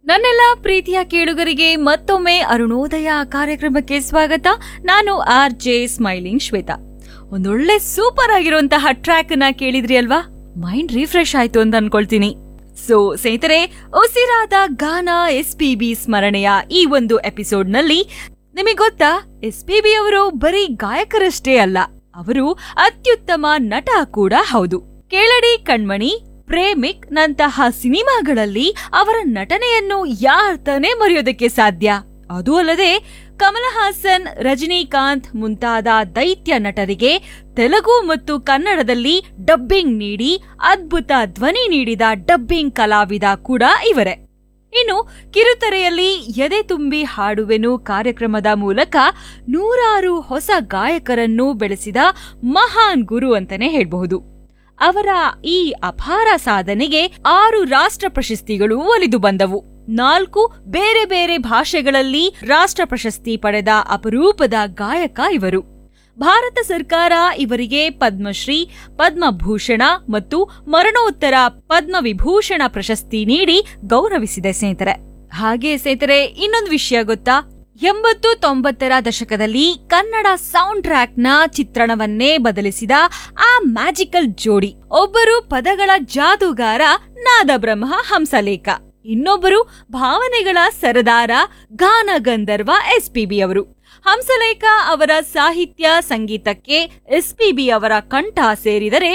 ನನ್ನೆಲ್ಲ ಪ್ರೀತಿಯ ಕೇಳುಗರಿಗೆ ಮತ್ತೊಮ್ಮೆ ಅರುಣೋದಯ ಕಾರ್ಯಕ್ರಮಕ್ಕೆ ಸ್ವಾಗತ ನಾನು ಆರ್ ಜೆ ಸ್ಮೈಲಿಂಗ್ ಶ್ವೇತಾ ಒಂದೊಳ್ಳೆ ಸೂಪರ್ ಆಗಿರುವಂತಹ ಟ್ರ್ಯಾಕ್ ನ ಕೇಳಿದ್ರಿ ಅಲ್ವಾ ಮೈಂಡ್ ರಿಫ್ರೆಶ್ ಆಯ್ತು ಅಂತ ಅನ್ಕೊಳ್ತೀನಿ ಸೊ ಸ್ನೇಹಿತರೆ ಉಸಿರಾದ ಗಾನ ಎಸ್ ಪಿ ಬಿ ಸ್ಮರಣೆಯ ಈ ಒಂದು ಎಪಿಸೋಡ್ ನಲ್ಲಿ ನಿಮಗೆ ಗೊತ್ತಾ ಎಸ್ ಪಿ ಬಿ ಅವರು ಬರೀ ಗಾಯಕರಷ್ಟೇ ಅಲ್ಲ ಅವರು ಅತ್ಯುತ್ತಮ ನಟ ಕೂಡ ಹೌದು ಕೇಳಡಿ ಕಣ್ಮಣಿ ಪ್ರೇಮಿಕ್ ನಂತಹ ಸಿನಿಮಾಗಳಲ್ಲಿ ಅವರ ನಟನೆಯನ್ನು ಯಾರ್ ತಾನೇ ಮರೆಯೋದಕ್ಕೆ ಸಾಧ್ಯ ಅದೂ ಅಲ್ಲದೆ ಕಮಲ ಹಾಸನ್ ರಜನಿಕಾಂತ್ ಮುಂತಾದ ದೈತ್ಯ ನಟರಿಗೆ ತೆಲುಗು ಮತ್ತು ಕನ್ನಡದಲ್ಲಿ ಡಬ್ಬಿಂಗ್ ನೀಡಿ ಅದ್ಭುತ ಧ್ವನಿ ನೀಡಿದ ಡಬ್ಬಿಂಗ್ ಕಲಾವಿದ ಕೂಡ ಇವರೇ ಇನ್ನು ಕಿರುತೆರೆಯಲ್ಲಿ ಎದೆ ತುಂಬಿ ಹಾಡುವೆನು ಕಾರ್ಯಕ್ರಮದ ಮೂಲಕ ನೂರಾರು ಹೊಸ ಗಾಯಕರನ್ನು ಬೆಳೆಸಿದ ಮಹಾನ್ ಗುರು ಅಂತಾನೆ ಹೇಳ್ಬಹುದು ಅವರ ಈ ಅಪಾರ ಸಾಧನೆಗೆ ಆರು ರಾಷ್ಟ್ರ ಪ್ರಶಸ್ತಿಗಳು ಒಲಿದು ಬಂದವು ನಾಲ್ಕು ಬೇರೆ ಬೇರೆ ಭಾಷೆಗಳಲ್ಲಿ ರಾಷ್ಟ್ರ ಪ್ರಶಸ್ತಿ ಪಡೆದ ಅಪರೂಪದ ಗಾಯಕ ಇವರು ಭಾರತ ಸರ್ಕಾರ ಇವರಿಗೆ ಪದ್ಮಶ್ರೀ ಪದ್ಮಭೂಷಣ ಮತ್ತು ಮರಣೋತ್ತರ ಪದ್ಮವಿಭೂಷಣ ಪ್ರಶಸ್ತಿ ನೀಡಿ ಗೌರವಿಸಿದೆ ಸ್ನೇಹಿತರೆ ಹಾಗೆ ಸ್ನೇಹಿತರೆ ಇನ್ನೊಂದು ವಿಷಯ ಗೊತ್ತಾ ಎಂಬತ್ತು ತೊಂಬತ್ತರ ದಶಕದಲ್ಲಿ ಕನ್ನಡ ಸೌಂಡ್ ಟ್ರ್ಯಾಕ್ ನ ಚಿತ್ರಣವನ್ನೇ ಬದಲಿಸಿದ ಆ ಮ್ಯಾಜಿಕಲ್ ಜೋಡಿ ಒಬ್ಬರು ಪದಗಳ ಜಾದೂಗಾರ ನಾದಬ್ರಹ್ಮ ಹಂಸಲೇಖ ಇನ್ನೊಬ್ಬರು ಭಾವನೆಗಳ ಸರದಾರ ಗಾನ ಗಂಧರ್ವ ಎಸ್ಪಿಬಿ ಅವರು ಹಂಸಲೇಖ ಅವರ ಸಾಹಿತ್ಯ ಸಂಗೀತಕ್ಕೆ ಎಸ್ಪಿಬಿ ಅವರ ಕಂಠ ಸೇರಿದರೆ